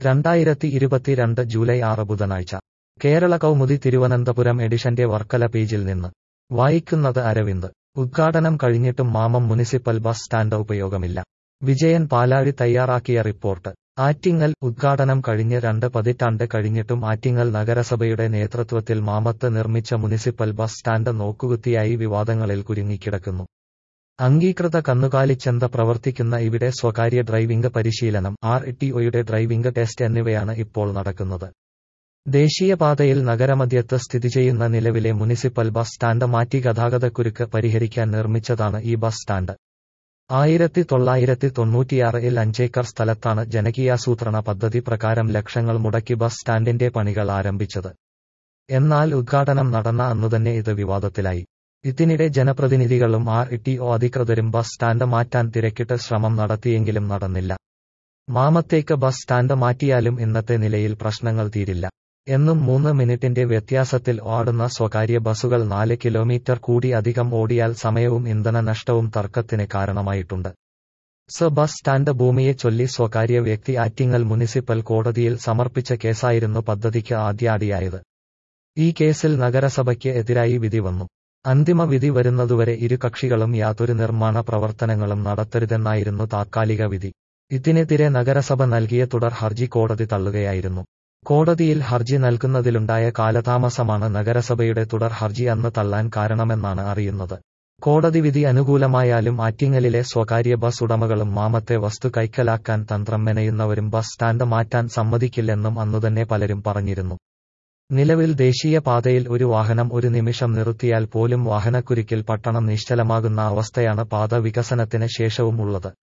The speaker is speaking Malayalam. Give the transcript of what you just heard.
രണ്ടായിരത്തി ഇരുപത്തിരണ്ട് ജൂലൈ ആറ് ബുധനാഴ്ച കേരള കൗമുദി തിരുവനന്തപുരം എഡിഷന്റെ വർക്കല പേജിൽ നിന്ന് വായിക്കുന്നത് അരവിന്ദ് ഉദ്ഘാടനം കഴിഞ്ഞിട്ടും മാമം മുനിസിപ്പൽ ബസ് സ്റ്റാൻഡ് ഉപയോഗമില്ല വിജയൻ പാലാഴി തയ്യാറാക്കിയ റിപ്പോർട്ട് ആറ്റിങ്ങൽ ഉദ്ഘാടനം കഴിഞ്ഞ് രണ്ട് പതിറ്റാണ്ട് കഴിഞ്ഞിട്ടും ആറ്റിങ്ങൽ നഗരസഭയുടെ നേതൃത്വത്തിൽ മാമത്ത് നിർമ്മിച്ച മുനിസിപ്പൽ ബസ് സ്റ്റാൻഡ് നോക്കുകുത്തിയായി വിവാദങ്ങളിൽ കുരുങ്ങിക്കിടക്കുന്നു അംഗീകൃത കന്നുകാലിച്ചന്ത പ്രവർത്തിക്കുന്ന ഇവിടെ സ്വകാര്യ ഡ്രൈവിംഗ് പരിശീലനം ആർ ടിഒയുടെ ഡ്രൈവിംഗ് ടെസ്റ്റ് എന്നിവയാണ് ഇപ്പോൾ നടക്കുന്നത് ദേശീയപാതയിൽ നഗരമധ്യത്ത് സ്ഥിതി ചെയ്യുന്ന നിലവിലെ മുനിസിപ്പൽ ബസ് സ്റ്റാൻഡ് മാറ്റി ഗതാഗതക്കുരുക്ക് പരിഹരിക്കാൻ നിർമ്മിച്ചതാണ് ഈ ബസ് സ്റ്റാൻഡ് ആയിരത്തി തൊള്ളായിരത്തി തൊണ്ണൂറ്റിയാറിൽ അഞ്ചേക്കർ സ്ഥലത്താണ് ജനകീയാസൂത്രണ പദ്ധതി പ്രകാരം ലക്ഷങ്ങൾ മുടക്കി ബസ് സ്റ്റാൻഡിന്റെ പണികൾ ആരംഭിച്ചത് എന്നാൽ ഉദ്ഘാടനം നടന്ന അന്നുതന്നെ ഇത് വിവാദത്തിലായി ഇതിനിടെ ജനപ്രതിനിധികളും ആർ ടിഒ അധികൃതരും ബസ് സ്റ്റാൻഡ് മാറ്റാൻ തിരക്കിട്ട് ശ്രമം നടത്തിയെങ്കിലും നടന്നില്ല മാമത്തേക്ക് ബസ് സ്റ്റാൻഡ് മാറ്റിയാലും ഇന്നത്തെ നിലയിൽ പ്രശ്നങ്ങൾ തീരില്ല എന്നും മൂന്ന് മിനിറ്റിന്റെ വ്യത്യാസത്തിൽ ഓടുന്ന സ്വകാര്യ ബസുകൾ നാല് കിലോമീറ്റർ കൂടി അധികം ഓടിയാൽ സമയവും ഇന്ധന നഷ്ടവും തർക്കത്തിന് കാരണമായിട്ടുണ്ട് സ ബസ് സ്റ്റാൻഡ് ഭൂമിയെ ചൊല്ലി സ്വകാര്യ വ്യക്തി ആറ്റിങ്ങൽ മുനിസിപ്പൽ കോടതിയിൽ സമർപ്പിച്ച കേസായിരുന്നു പദ്ധതിക്ക് ആദ്യാടിയായത് ഈ കേസിൽ നഗരസഭയ്ക്ക് എതിരായി വിധി വന്നു അന്തിമ വിധി വരുന്നതുവരെ ഇരു കക്ഷികളും യാതൊരു നിർമ്മാണ പ്രവർത്തനങ്ങളും നടത്തരുതെന്നായിരുന്നു താത്കാലിക വിധി ഇതിനെതിരെ നഗരസഭ നൽകിയ തുടർ ഹർജി കോടതി തള്ളുകയായിരുന്നു കോടതിയിൽ ഹർജി നൽകുന്നതിലുണ്ടായ കാലതാമസമാണ് നഗരസഭയുടെ തുടർ ഹർജി അന്ന് തള്ളാൻ കാരണമെന്നാണ് അറിയുന്നത് കോടതി വിധി അനുകൂലമായാലും ആറ്റിങ്ങലിലെ സ്വകാര്യ ബസ് ഉടമകളും മാമത്തെ വസ്തു കൈക്കലാക്കാൻ തന്ത്രം മെനയുന്നവരും ബസ് സ്റ്റാൻഡ് മാറ്റാൻ സമ്മതിക്കില്ലെന്നും അന്നുതന്നെ പലരും പറഞ്ഞിരുന്നു നിലവിൽ ദേശീയപാതയിൽ ഒരു വാഹനം ഒരു നിമിഷം നിർത്തിയാൽ പോലും വാഹനക്കുരുക്കിൽ പട്ടണം നിശ്ചലമാകുന്ന അവസ്ഥയാണ് പാത വികസനത്തിന് ശേഷവും ഉള്ളത്